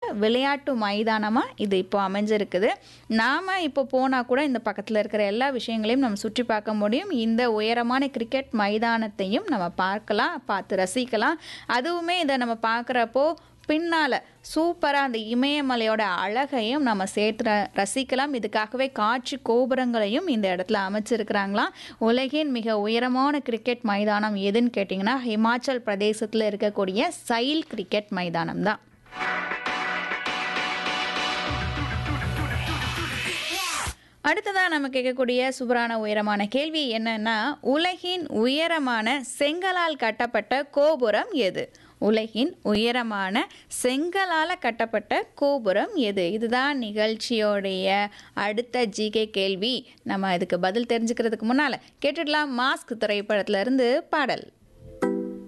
விளையாட்டு மைதானமாக இது இப்போ அமைஞ்சிருக்குது நாம் இப்போ போனால் கூட இந்த பக்கத்தில் இருக்கிற எல்லா விஷயங்களையும் நம்ம சுற்றி பார்க்க முடியும் இந்த உயரமான கிரிக்கெட் மைதானத்தையும் நம்ம பார்க்கலாம் பார்த்து ரசிக்கலாம் அதுவுமே இதை நம்ம பார்க்குறப்போ பின்னால் சூப்பராக அந்த இமயமலையோட அழகையும் நம்ம சேர்த்து ர- ரசிக்கலாம் இதுக்காகவே காட்சி கோபுரங்களையும் இந்த இடத்துல அமைச்சிருக்கிறாங்களாம் உலகின் மிக உயரமான கிரிக்கெட் மைதானம் எதுன்னு கேட்டிங்கன்னா ஹிமாச்சல் பிரதேசத்தில் இருக்கக்கூடிய சைல் கிரிக்கெட் மைதானம் தான் அடுத்ததாக நம்ம கேட்கக்கூடிய சூப்பரான உயரமான கேள்வி என்னன்னா உலகின் உயரமான செங்கலால் கட்டப்பட்ட கோபுரம் எது உலகின் உயரமான செங்கலால் கட்டப்பட்ட கோபுரம் எது இதுதான் நிகழ்ச்சியோடைய அடுத்த ஜிகே கேள்வி நம்ம இதுக்கு பதில் தெரிஞ்சுக்கிறதுக்கு முன்னால் கேட்டுடலாம் மாஸ்க் திரைப்படத்துல இருந்து பாடல்